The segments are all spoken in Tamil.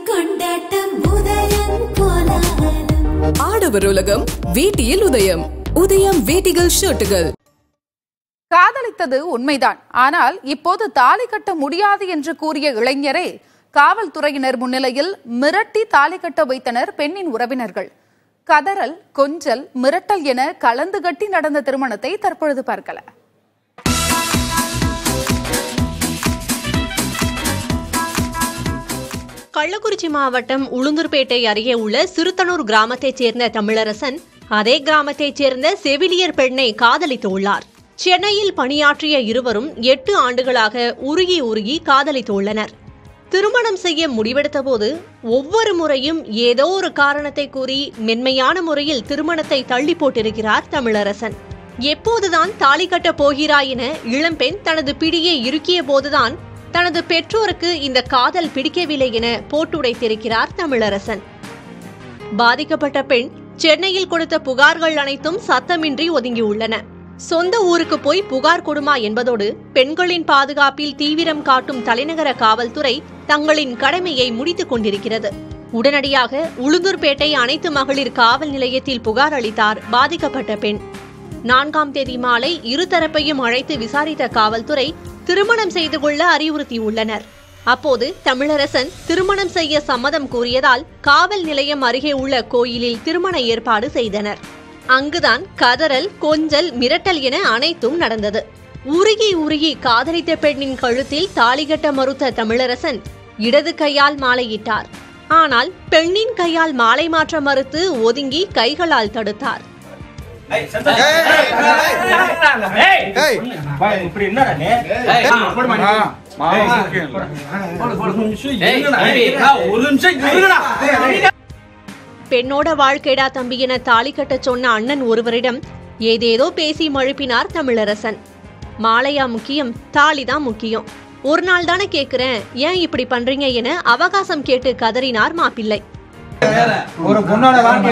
கொண்டாட்டம் உதயம் கோலாகலம் ஆடவர் உலகம் வேட்டியில் உதயம் உதயம் வேட்டிகள் ஷர்ட்டுகள் காதலித்தது உண்மைதான் ஆனால் இப்போது தாலி கட்ட முடியாது என்று கூறிய இளைஞரை காவல்துறையினர் முன்னிலையில் மிரட்டி தாலி கட்ட வைத்தனர் பெண்ணின் உறவினர்கள் கதறல் கொஞ்சல் மிரட்டல் என கலந்து கட்டி நடந்த திருமணத்தை தற்பொழுது பார்க்கலாம் கள்ளக்குறிச்சி மாவட்டம் உளுந்தூர்பேட்டை அருகே உள்ள சிறுத்தனூர் கிராமத்தைச் சேர்ந்த தமிழரசன் அதே கிராமத்தைச் சேர்ந்த செவிலியர் பெண்ணை காதலித்துள்ளார் சென்னையில் பணியாற்றிய இருவரும் எட்டு ஆண்டுகளாக உருகி உருகி காதலித்துள்ளனர் திருமணம் செய்ய முடிவெடுத்தபோது ஒவ்வொரு முறையும் ஏதோ ஒரு காரணத்தை கூறி மென்மையான முறையில் திருமணத்தை தள்ளி போட்டிருக்கிறார் தமிழரசன் எப்போதுதான் தாலி கட்டப் போகிறாய் என இளம்பெண் தனது பிடியை இறுக்கிய போதுதான் தனது பெற்றோருக்கு இந்த காதல் பிடிக்கவில்லை என போட்டுடைத்திருக்கிறார் தமிழரசன் பாதிக்கப்பட்ட பெண் சென்னையில் கொடுத்த புகார்கள் அனைத்தும் சத்தமின்றி ஒதுங்கியுள்ளன சொந்த ஊருக்கு போய் புகார் கொடுமா என்பதோடு பெண்களின் பாதுகாப்பில் தீவிரம் காட்டும் தலைநகர காவல்துறை தங்களின் கடமையை முடித்துக் கொண்டிருக்கிறது உடனடியாக உளுந்தூர்பேட்டை அனைத்து மகளிர் காவல் நிலையத்தில் புகார் அளித்தார் பாதிக்கப்பட்ட பெண் நான்காம் தேதி மாலை இருதரப்பையும் அழைத்து விசாரித்த காவல்துறை திருமணம் செய்து கொள்ள அறிவுறுத்தியுள்ளனர் அப்போது தமிழரசன் திருமணம் செய்ய சம்மதம் கூறியதால் காவல் நிலையம் அருகே உள்ள கோயிலில் திருமண ஏற்பாடு செய்தனர் அங்குதான் கதறல் கொஞ்சல் மிரட்டல் என அனைத்தும் நடந்தது உருகி உருகி காதலித்த பெண்ணின் கழுத்தில் தாலி கட்ட மறுத்த தமிழரசன் இடது கையால் மாலையிட்டார் ஆனால் பெண்ணின் கையால் மாலை மாற்ற மறுத்து ஒதுங்கி கைகளால் தடுத்தார் இப்படி என்னடா நீ? ஒரு நிமிஷம் இருங்கடா. ஒரு நிமிஷம் இருங்கடா. பெண்ணோட வாழ்க்கைடா தம்பி என தாலி கட்டச் சொன்ன அண்ணன் ஒருவரிடம் ஏதேதோ பேசி மழுப்பினார் தமிழரசன் மாலையா முக்கியம் தாலிதான் முக்கியம் ஒரு நாள் தானே கேக்குறேன் ஏன் இப்படி பண்றீங்க என அவகாசம் கேட்டு கதறினார் மாப்பிள்ளை ஒரு பொண்ணோட வாழ்க்கை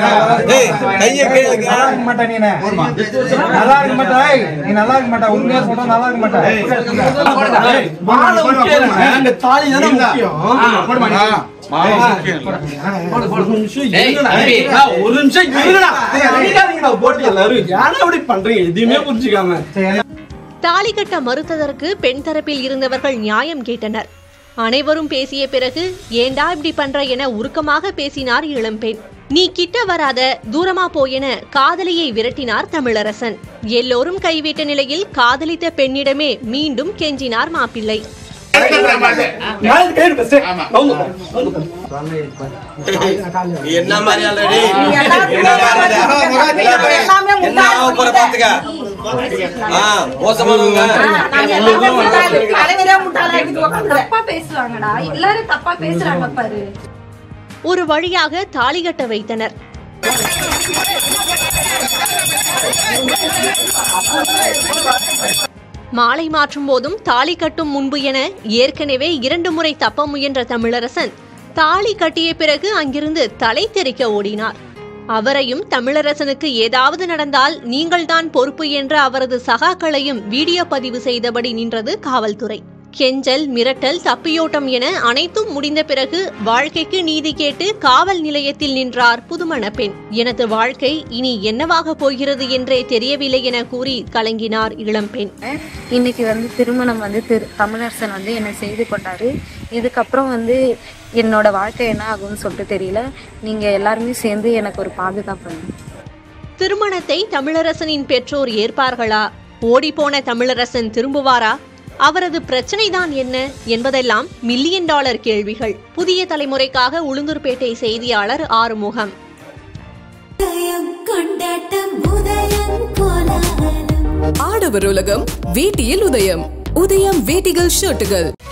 நல்லா இருக்க மாட்டா நீ நல்லா இருக்க மாட்டா ஏய், நீ நல்லா இருக்க மாட்டா உண்மையா சொல்ற நல்லா இருக்க மாட்டா மாலை முக்கியம் இல்ல. இந்த தாலி தானே முக்கியம். ஒரு நிமிஷம் இருங்கடா. ஒரு நிமிஷம் இருங்கடா. அடிக்காதீங்கடா, போட்டு எல்லாரும். ஏன்டா இப்படி பண்றீங்க எதுவுமே புரிஞ்சுக்காம தாலி கட்ட மறுத்ததற்கு பெண் தரப்பில் இருந்தவர்கள் நியாயம் கேட்டனர் அனைவரும் பேசிய பிறகு ஏண்டா இப்படி பண்ற என உருக்கமாக பேசினார் இளம்பெண் நீ கிட்ட வராத தூரமா போ என காதலியை விரட்டினார் தமிழரசன் எல்லோரும் கைவிட்ட நிலையில் காதலித்த பெண்ணிடமே மீண்டும் கெஞ்சினார் மாப்பிள்ளை நாளைக்கு பேரு பஸ். அவங்க. என்ன மாதிரி ஆல்ரெடி என்ன ஆக போற பாத்துக்க ஆ மோசமானவங்க தப்பா பேசுவாங்கடா எல்லாரும் தப்பா பேசுறாங்க பாரு ஒரு வழியாக தாலி கட்ட வைத்தனர் மாலை மாற்றும் போதும் தாலி கட்டும் முன்பு என ஏற்கனவே இரண்டு முறை தப்ப முயன்ற தமிழரசன் தாலி கட்டிய பிறகு அங்கிருந்து தலை தெறிக்க ஓடினார் அவரையும் தமிழரசனுக்கு ஏதாவது நடந்தால் நீங்கள்தான் பொறுப்பு என்ற அவரது சகாக்களையும் வீடியோ பதிவு செய்தபடி நின்றது காவல்துறை கெஞ்சல் மிரட்டல் தப்பியோட்டம் என அனைத்தும் முடிந்த பிறகு வாழ்க்கைக்கு நீதி கேட்டு காவல் நிலையத்தில் நின்றார் புதுமண பெண் எனது வாழ்க்கை இனி என்னவாக போகிறது என்றே தெரியவில்லை என கூறி கலங்கினார் இளம்பெண் இன்னைக்கு வந்து திருமணம் வந்து திரு தமிழரசன் வந்து என்னை செய்து கொண்டாரு இதுக்கப்புறம் வந்து என்னோட வாழ்க்கை என்ன ஆகும்னு சொல்லிட்டு தெரியல நீங்க எல்லாருமே சேர்ந்து எனக்கு ஒரு பாதுகாப்பு வேணும். திருமணத்தை தமிழரசனின் பெற்றோர் ஏற்பார்களா ஓடிப்போன தமிழரசன் திரும்புவாரா அவரது பிரச்சனைதான் என்ன என்பதெல்லாம் மில்லியன் டாலர் கேள்விகள் புதிய தலைமுறைக்காக உளுந்தூர்பேட்டை செய்தியாளர் ஆறுமுகம் உதயம் கொண்டாட்டம் உதயம் கோலாகலம் ஆடவர் உலகம் வேட்டியில் உதயம் உதயம் வேட்டிகள் ஷர்ட்டுகள்